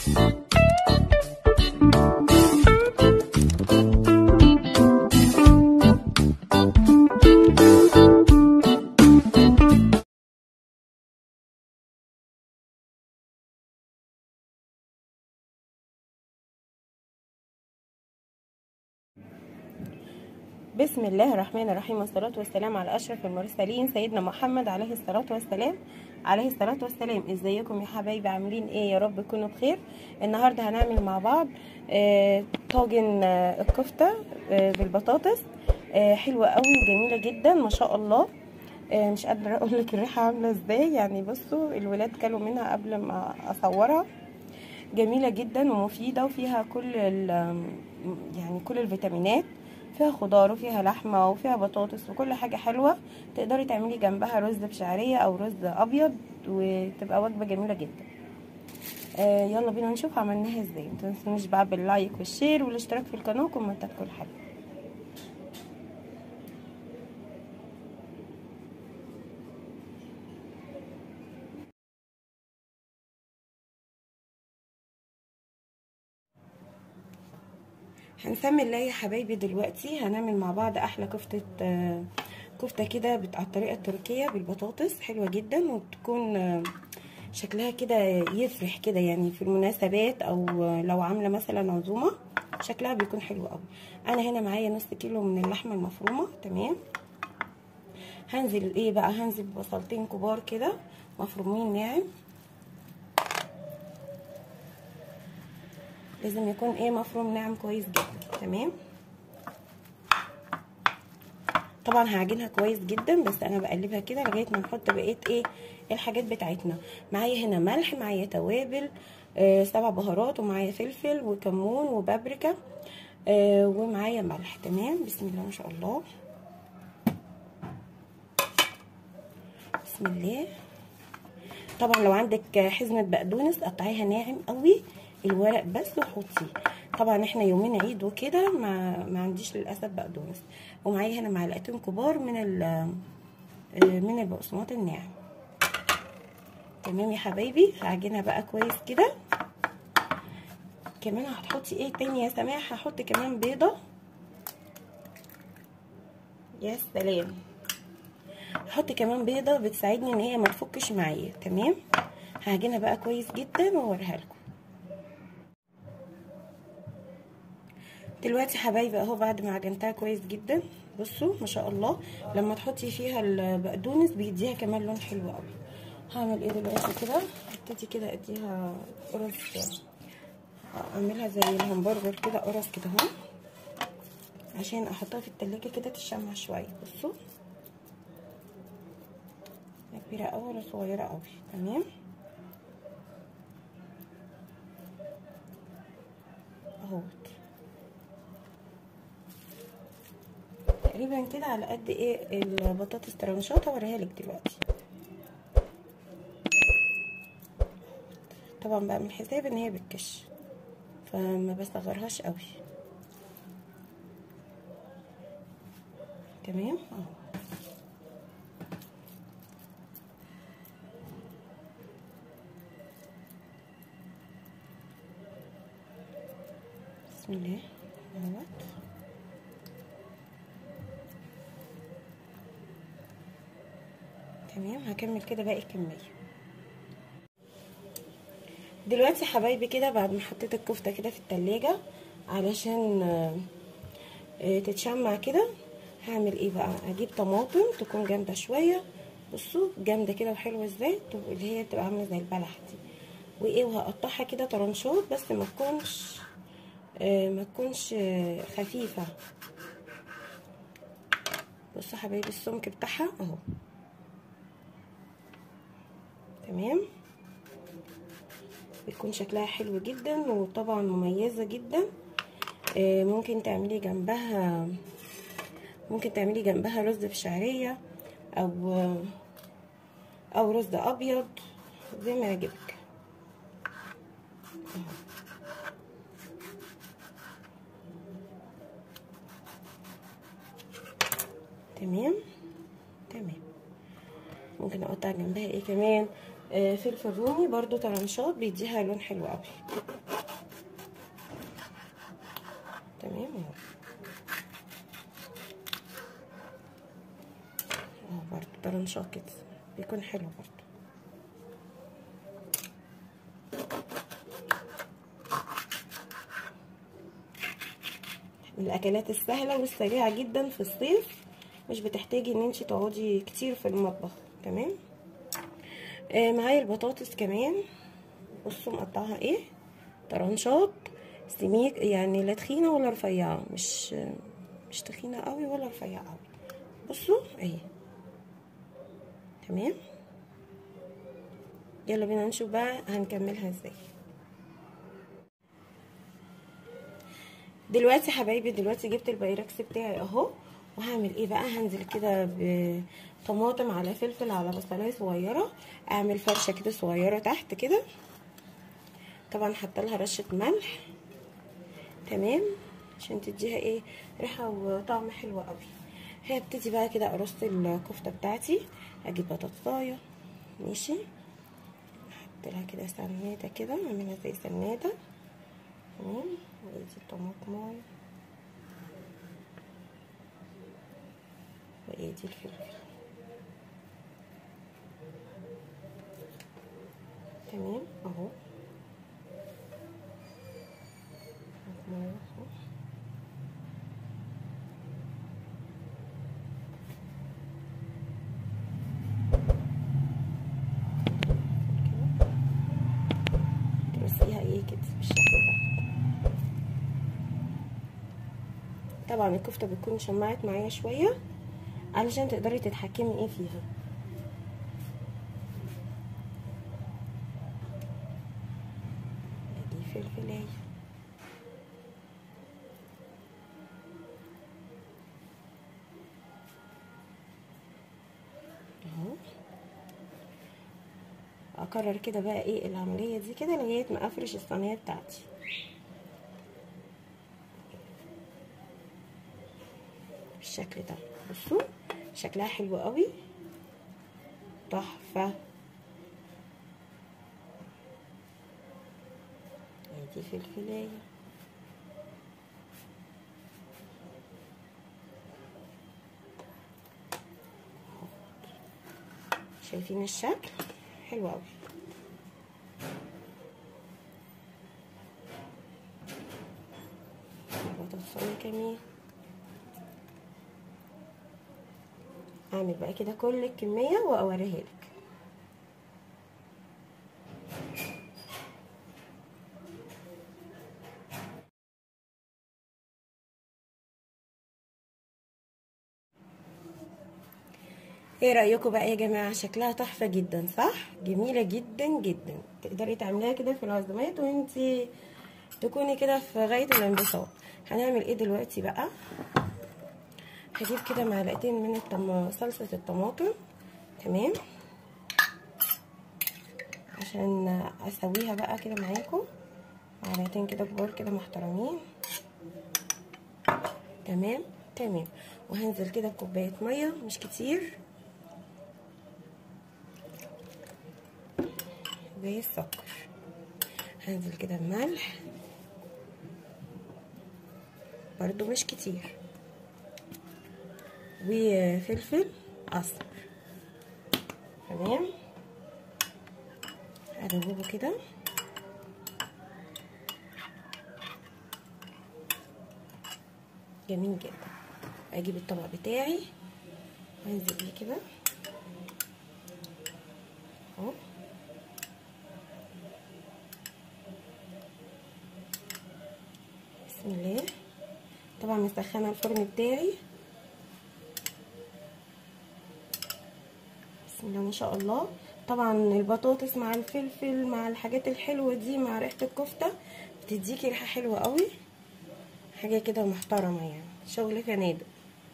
بسم الله الرحمن الرحيم والصلاة والسلام على أشرف المرسلين سيدنا محمد عليه الصلاة والسلام عليه الصلاة والسلام ازيكم يا حبايبي عاملين ايه يا رب تكونوا بخير النهاردة هنعمل مع بعض آه طاجن آه الكفتة آه بالبطاطس آه حلوة قوي وجميلة جدا ما شاء الله آه مش قادرة اقول لك الريحة عاملة ازاي يعني بصوا الولاد كلوا منها قبل ما اصورها جميلة جدا ومفيدة وفيها كل يعني كل الفيتامينات فيها خضار وفيها لحمه وفيها بطاطس وكل حاجه حلوه تقدري تعملي جنبها رز بشعريه او رز ابيض وتبقى وجبه جميله جدا آه يلا بينا نشوف عملناها ازاي متنسونيش بقى باللايك والشير والاشتراك في القناه وكومنتات كل حاجه هنسمي الله يا حبايبي دلوقتي هنعمل مع بعض احلى كفته آه كفته كده على الطريقه التركيه بالبطاطس حلوه جدا وتكون آه شكلها كده يفرح كده يعني في المناسبات او لو عامله مثلا عزومه شكلها بيكون حلو قوي انا هنا معايا نص كيلو من اللحمه المفرومه تمام هنزل ايه بقى هنزل ببصلتين كبار كده مفرومين ناعم لازم يكون ايه مفروم ناعم كويس جدا تمام طبعا هعجنها كويس جدا بس انا بقلبها كده لغايه ما نحط بقيه ايه الحاجات بتاعتنا معايا هنا ملح معايا توابل آه سبع بهارات ومعايا فلفل وكمون وبابريكا آه ومعايا ملح تمام بسم الله ما شاء الله بسم الله طبعا لو عندك حزمه بقدونس قطعيها ناعم قوي الورق بس وحطيه طبعا احنا يومين عيد وكده ما ما عنديش للاسف بقدونس ومعايا هنا معلقتين كبار من ال من البقسماط الناعم تمام يا حبايبي هعجنها بقى كويس كده كمان هتحطي ايه تاني يا سماح هحط كمان بيضه يا سلام هحط كمان بيضه بتساعدني ان هي ما تفكش معايا تمام هعجنها بقى كويس جدا واوريها لكم دلوقتي حبايبي اهو بعد ما عجنتها كويس جدا بصوا ما شاء الله لما تحطي فيها البقدونس بيديها كمان لون حلو قوي هعمل ايه دلوقتي كده ابتدي كده اديها قرص اعملها زي الهمبرجر كده قرص كده اهو عشان احطها في التلاجة كده تشمع شويه بصوا كبيره قوي ولا صغيره قوي تمام اهوت تقريبا كده على قد ايه البطاطس ترانشات هوريها لك دلوقتي طبعا بقى من حساب ان هي بتكش فما بصغرهاش قوي تمام اهو بسم الله اهوت تمام هكمل كده باقي الكميه دلوقتي حبايبي كده بعد ما حطيت الكفته كده في التلاجة علشان آه تتشمع كده هعمل ايه بقى اجيب طماطم تكون جامده شويه بصوا جامده كده وحلوه ازاي اللي هي تبقى عامله زي البلح دي وايه وهقطعها كده طرنشات بس ما تكونش آه ما تكونش آه خفيفه بصوا حبايبي السمك بتاعها اهو تمام بيكون شكلها حلو جدا وطبعا مميزه جدا آه ممكن تعملي جنبها ممكن تعملي جنبها رز بشعريه او او رز ابيض زي ما يعجبك تمام تمام ممكن اقطع جنبها ايه كمان آه فلفل رومي برضو طرنشات بيديها لون حلو قوي طرنشات كده بيكون حلو برضه من الاكلات السهله والسريعه جدا في الصيف مش بتحتاجي ان انت تقعدي كتير في المطبخ تمام آه معايا البطاطس كمان بصوا مقطعها ايه طرنشات سميك يعني لا تخينه ولا رفيعه مش مش تخينه قوي ولا رفيعه قوي بصوا اهي تمام يلا بينا نشوف بقى هنكملها ازاي دلوقتي حبايبي دلوقتي جبت البايركس بتاعي اهو وهعمل ايه بقى هنزل كده بطماطم على فلفل على بصلايه صغيره اعمل فرشه كده صغيره تحت كده طبعا حاطه لها رشه ملح تمام عشان تديها ايه ريحه وطعم حلو قوي هبتدي بقى كده ارص الكفته بتاعتي اجيب بطاطسايه ماشي احط لها كده سناده كده اعملها زي سناده تمام وادي الطماطمايه وادي الفلفل تمام اهو ترصيها ايه كده بالشكل ده طبعا الكفته بتكون شمعت معايا شويه علشان تقدري تتحكمي ايه فيها ادي فلفلايه اهو اكرر كده بقى ايه العمليه دي كده لغايه ما افرش الصينيه بتاعتي بالشكل ده بصوا شكلها حلو قوي تحفه ادي فلفلايه شايفين الشكل حلو قوي بطاطسايه كمان اعمل بقى كده كل الكميه واوريها لك ايه رايكم بقى يا جماعه شكلها تحفه جدا صح جميله جدا جدا تقدري تعمليها كده في العزومات وانتي تكوني كده في غايه الانبساط هنعمل ايه دلوقتي بقى هجيب كده معلقتين من الطم... صلصه الطماطم تمام عشان اسويها بقى كده معاكم معلقتين كده كبار كده محترمين تمام تمام وهنزل كده بكوبايه ميه مش كتير زي السكر هنزل كده بملح برضو مش كتير وفلفل اصفر تمام هدوبه كده جميل جدا اجيب الطبق بتاعي وانزل بيه كده اهو بسم الله طبعا مسخنه الفرن بتاعي بسم الله ما شاء الله طبعا البطاطس مع الفلفل مع الحاجات الحلوه دي مع ريحه الكفته بتديكي ريحه حلوه قوي حاجه كده محترمه يعني شغل فنادق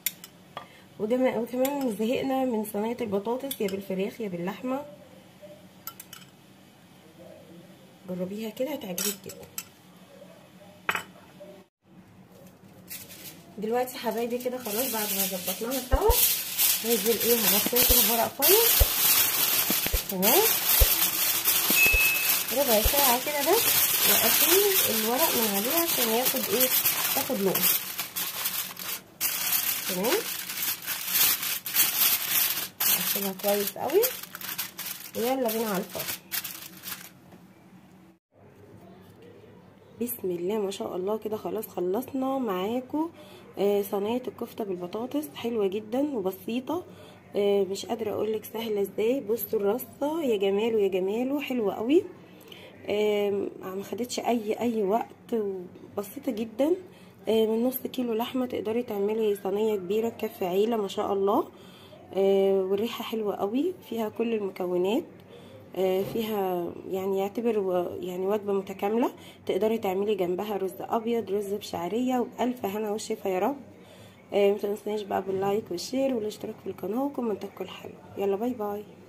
وكمان زهقنا من صينيه البطاطس يا بالفراخ يا باللحمه جربيها كده هتعجبك جدا دلوقتي حبايبي كده خلاص بعد ما ظبطناها سوا هنزل ايه هغسلها كده بورق فويل تمام ربع ساعة كده بس واشيل الورق من عليه عشان ياخد ايه ياخد لون تمام نغسلها كويس قوي ويلا بينا على الفرن بسم الله ما شاء الله كده خلاص خلصنا معاكم آه صينيه الكفته بالبطاطس حلوه جدا وبسيطه آه مش قادره اقول لك سهله ازاي بصوا الرصه يا جماله يا جماله حلوه قوي آه ما خدتش اي اي وقت بسيطه جدا آه من نص كيلو لحمه تقدري تعملي صينيه كبيره تكفي عيله ما شاء الله آه والريحه حلوه قوي فيها كل المكونات فيها يعني يعتبر يعني وجبة متكاملة تقدري تعملي جنبها رز أبيض رز بشعرية وبألف هنا وشفا يا رب متنسونيش بقى باللايك والشير والاشتراك في القناة وكومنتاتكم الحلوة يلا باي باي